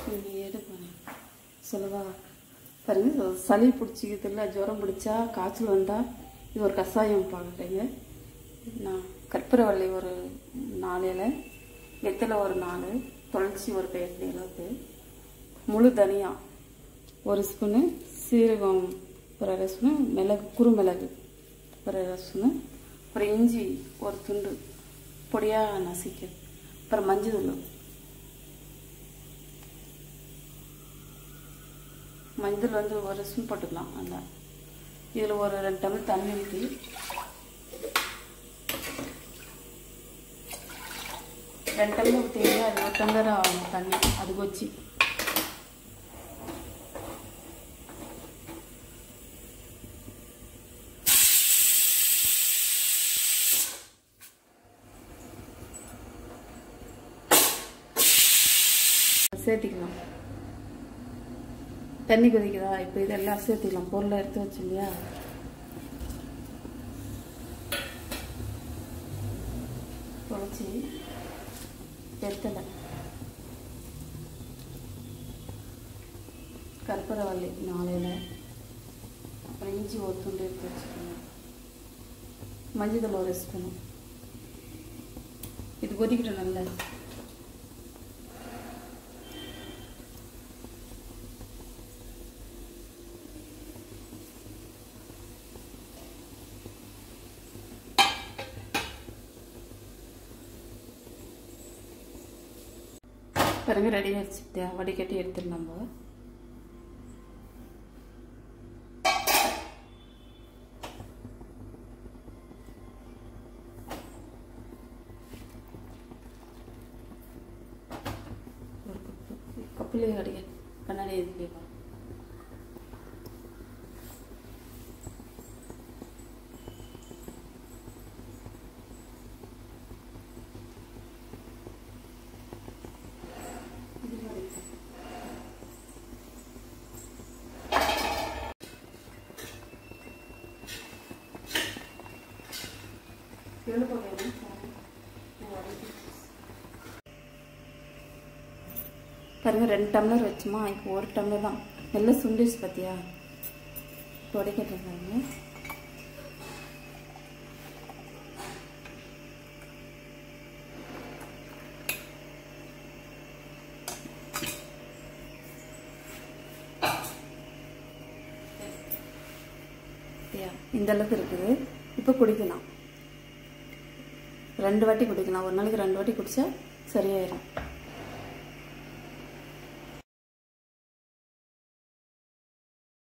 நீ எடுக்கணும் சொல்லவா பாருங்க சளி பிடிச்சிக்கிறதுல ஜுரம் பிடிச்சா காய்ச்சல் வந்தால் இது ஒரு கஷாயம் பார்க்குறீங்க நான் கற்பூரவள்ளி ஒரு நாலு இலை வெத்தலை ஒரு நாலு துளசி ஒரு கைப்பிடி அளவுக்கு முழு தனியா ஒரு ஸ்பூனு சீரகம் ஒரு அரை ஸ்பூனு மிளகு குறுமிளகு ஒரு அரை ஸ்பூனு அப்புறம் இஞ்சி ஒரு துண்டு பொடியாக நசிக்க அப்புறம் மஞ்சள் தூள் மஞ்சள் வந்து ஒரு ஸ்பூன் போட்டுக்கலாம் நல்லா இதில் ஒரு ரெண்டு டம்ளர் தண்ணி ஊற்றி ரெண்டு டம்ளர் ஊற்றிங்க அது ஒரு டம்ளர் ஆகும் தண்ணி அது வச்சு சேர்த்திக்கலாம் தண்ணி கொதிக்குதா இப்போ இதெல்லாம் சேர்த்துக்கலாம் பொருளை எடுத்து வச்சு இல்லையா தொலைச்சி வெத்தலை கற்பூரவள்ளி நாலு இலை அப்புறம் இஞ்சி ஒரு துண்டு எடுத்து வச்சுக்கணும் மஞ்சள் தூள் ஒரு ஸ்பூனு இது கொதிக்கட்டும் நல்லா பிறகு ரெடி ஆயிடுச்சு வடிகட்டி எடுத்துடலாம் நம்ம ஒரு கப்பு கப்புலேயே வடிக கண்ணாடி இதுலேயே வா இது வடிக எவ்வளோ போடுறீங்க பாருங்க ரெண்டு டம்ளர் வச்சுமா இப்போ ஒரு டம்ளர் தான் நல்லா சுண்டிச்சு பார்த்தியா தொடக்கட்டும் பாருங்க பார்த்தியா? இந்த அளவுக்கு இருக்குது இப்போ குடிக்கலாம் ரெண்டு வாட்டி குடிக்கலாம் ஒரு நாளைக்கு ரெண்டு வாட்டி குடிச்சா சரியாயிடும்